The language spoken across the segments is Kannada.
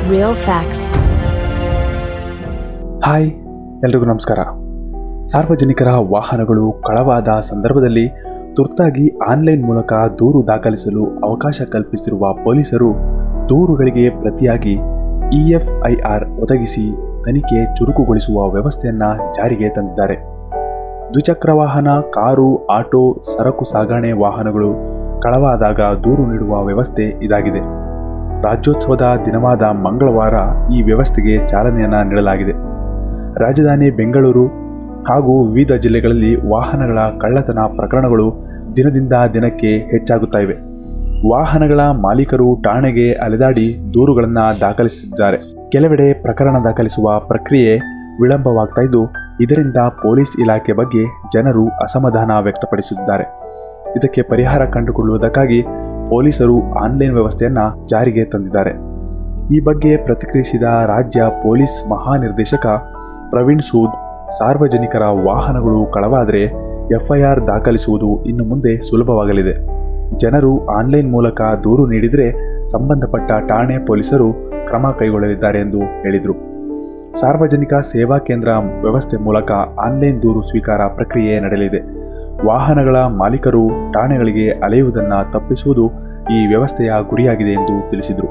Real facts. ಹಾಯ್ ಎಲ್ರಿಗೂ ನಮಸ್ಕಾರ ಸಾರ್ವಜನಿಕರ ವಾಹನಗಳು ಕಳವಾದ ಸಂದರ್ಭದಲ್ಲಿ ತುರ್ತಾಗಿ ಆನ್ಲೈನ್ ಮೂಲಕ ದೂರು ದಾಖಲಿಸಲು ಅವಕಾಶ ಕಲ್ಪಿಸಿರುವ ಪೊಲೀಸರು ದೂರುಗಳಿಗೆ ಪ್ರತಿಯಾಗಿ ಇಎಫ್ಐಆರ್ ಒದಗಿಸಿ ತನಿಖೆ ಚುರುಕುಗೊಳಿಸುವ ವ್ಯವಸ್ಥೆಯನ್ನು ಜಾರಿಗೆ ತಂದಿದ್ದಾರೆ ದ್ವಿಚಕ್ರ ವಾಹನ ಕಾರು ಆಟೋ ಸರಕು ಸಾಗಣೆ ವಾಹನಗಳು ಕಳವಾದಾಗ ದೂರು ನೀಡುವ ವ್ಯವಸ್ಥೆ ಇದಾಗಿದೆ ರಾಜ್ಯೋತ್ಸವದ ದಿನವಾದ ಮಂಗಳವಾರ ಈ ವ್ಯವಸ್ಥೆಗೆ ಚಾಲನೆಯನ್ನು ನೀಡಲಾಗಿದೆ ರಾಜಧಾನಿ ಬೆಂಗಳೂರು ಹಾಗೂ ವಿವಿಧ ಜಿಲ್ಲೆಗಳಲ್ಲಿ ವಾಹನಗಳ ಕಳ್ಳತನ ಪ್ರಕರಣಗಳು ದಿನದಿಂದ ದಿನಕ್ಕೆ ಹೆಚ್ಚಾಗುತ್ತಾ ಇವೆ ವಾಹನಗಳ ಮಾಲೀಕರು ಠಾಣೆಗೆ ಅಲೆದಾಡಿ ದೂರುಗಳನ್ನು ದಾಖಲಿಸುತ್ತಿದ್ದಾರೆ ಕೆಲವೆಡೆ ಪ್ರಕರಣ ದಾಖಲಿಸುವ ಪ್ರಕ್ರಿಯೆ ವಿಳಂಬವಾಗ್ತಾ ಇದ್ದು ಇದರಿಂದ ಪೊಲೀಸ್ ಇಲಾಖೆ ಬಗ್ಗೆ ಜನರು ಅಸಮಾಧಾನ ವ್ಯಕ್ತಪಡಿಸುತ್ತಿದ್ದಾರೆ ಇದಕ್ಕೆ ಪರಿಹಾರ ಕಂಡುಕೊಳ್ಳುವುದಕ್ಕಾಗಿ ಪೊಲೀಸರು ಆನ್ಲೈನ್ ವ್ಯವಸ್ಥೆಯನ್ನು ಜಾರಿಗೆ ತಂದಿದ್ದಾರೆ ಈ ಬಗ್ಗೆ ಪ್ರತಿಕ್ರಿಯಿಸಿದ ರಾಜ್ಯ ಪೊಲೀಸ್ ಮಹಾನಿರ್ದೇಶಕ ಪ್ರವೀಣ್ ಸೂದ್ ಸಾರ್ವಜನಿಕರ ವಾಹನಗಳು ಕಳವಾದರೆ ಎಫ್ಐಆರ್ ದಾಖಲಿಸುವುದು ಇನ್ನು ಮುಂದೆ ಸುಲಭವಾಗಲಿದೆ ಜನರು ಆನ್ಲೈನ್ ಮೂಲಕ ದೂರು ನೀಡಿದರೆ ಸಂಬಂಧಪಟ್ಟ ಠಾಣೆ ಪೊಲೀಸರು ಕ್ರಮ ಕೈಗೊಳ್ಳಲಿದ್ದಾರೆ ಎಂದು ಹೇಳಿದರು ಸಾರ್ವಜನಿಕ ಸೇವಾ ಕೇಂದ್ರ ವ್ಯವಸ್ಥೆ ಮೂಲಕ ಆನ್ಲೈನ್ ದೂರು ಸ್ವೀಕಾರ ಪ್ರಕ್ರಿಯೆ ನಡೆಯಲಿದೆ ವಾಹನಗಳ ಮಾಲೀಕರು ಠಾಣೆಗಳಿಗೆ ಅಲೆಯುವುದನ್ನು ತಪ್ಪಿಸುವುದು ಈ ವ್ಯವಸ್ಥೆಯ ಗುರಿಯಾಗಿದೆ ಎಂದು ತಿಳಿಸಿದರು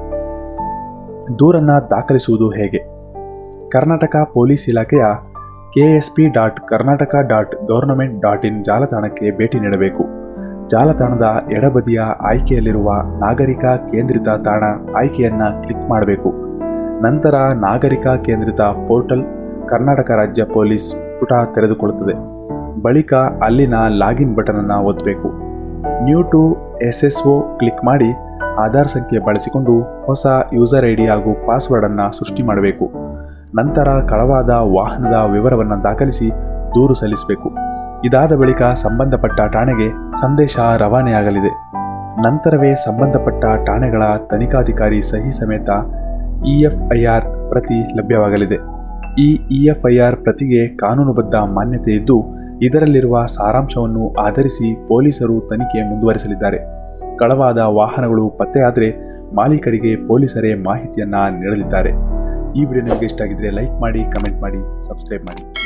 ದೂರನ್ನು ದಾಖಲಿಸುವುದು ಹೇಗೆ ಕರ್ನಾಟಕ ಪೊಲೀಸ್ ಇಲಾಖೆಯ KSP dot Karnataka dot government dot in ಜಾಲತಾಣಕ್ಕೆ ಭೇಟಿ ನೀಡಬೇಕು ಜಾಲತಾಣದ ಎಡಬದಿಯ ಆಯ್ಕೆಯಲ್ಲಿರುವ ನಾಗರಿಕ ಕೇಂದ್ರಿತ ತಾಣ ಆಯ್ಕೆಯನ್ನು ಕ್ಲಿಕ್ ಮಾಡಬೇಕು ನಂತರ ನಾಗರಿಕ ಕೇಂದ್ರಿತ ಪೋರ್ಟಲ್ ಕರ್ನಾಟಕ ರಾಜ್ಯ ಪೊಲೀಸ್ ಪುಟ ತೆರೆದುಕೊಳ್ಳುತ್ತದೆ ಬಳಿಕ ಅಲ್ಲಿನ ಲಾಗಿನ್ ಬಟನ್ ಅನ್ನು ಒತ್ತಬೇಕು new to S S O click ಮಾಡಿ ಆಧಾರ್ ಸಂಖ್ಯೆ ಬಳಸಿಕೊಂಡು ಹೊಸ ಯೂಸರ್ ಐ ಡಿ ಹಾಗೂ ಪಾಸ್ವರ್ಡನ್ನು ಸೃಷ್ಟಿ ಮಾಡಬೇಕು ನಂತರ ಕಳವಾದ ವಾಹನದ ವಿವರವನ್ನು ದಾಖಲಿಸಿ ದೂರು ಸಲ್ಲಿಸಬೇಕು ಇದಾದ ಬಳಿಕ ಸಂಬಂಧಪಟ್ಟ ಠಾಣೆಗೆ ಸಂದೇಶ ರವಾನೆಯಾಗಲಿದೆ ನಂತರವೇ ಸಂಬಂಧಪಟ್ಟ ಠಾಣೆಗಳ ತನಿಖಾಧಿಕಾರಿ ಸಹಿ ಸಮೇತ ಇಎಫ್ಐಆರ್ ಪ್ರತಿ ಲಭ್ಯವಾಗಲಿದೆ ಈ ಇಎಫ್ಐಆರ್ ಪ್ರತಿಗೆ ಕಾನೂನುಬದ್ಧ ಮಾನ್ಯತೆ ಇದ್ದು ಇದರಲ್ಲಿರುವ ಸಾರಾಂಶವನ್ನು ಆಧರಿಸಿ ಪೊಲೀಸರು ತನಿಖೆ ಮುಂದುವರೆಸಲಿದ್ದಾರೆ ಕಳವಾದ ವಾಹನಗಳು ಪತ್ತೆಯಾದರೆ ಮಾಲೀಕರಿಗೆ ಪೊಲೀಸರೇ ಮಾಹಿತಿಯನ್ನು ನೀಡಲಿದ್ದಾರೆ ಈ ವಿಡಿಯೋ ನಿಮಗೆ ಇಷ್ಟ ಆಗಿದ್ರೆ ಲೈಕ್ ಮಾಡಿ ಕಮೆಂಟ್ ಮಾಡಿ ಸಬ್ಸ್ಕ್ರೈಬ್ ಮಾಡಿ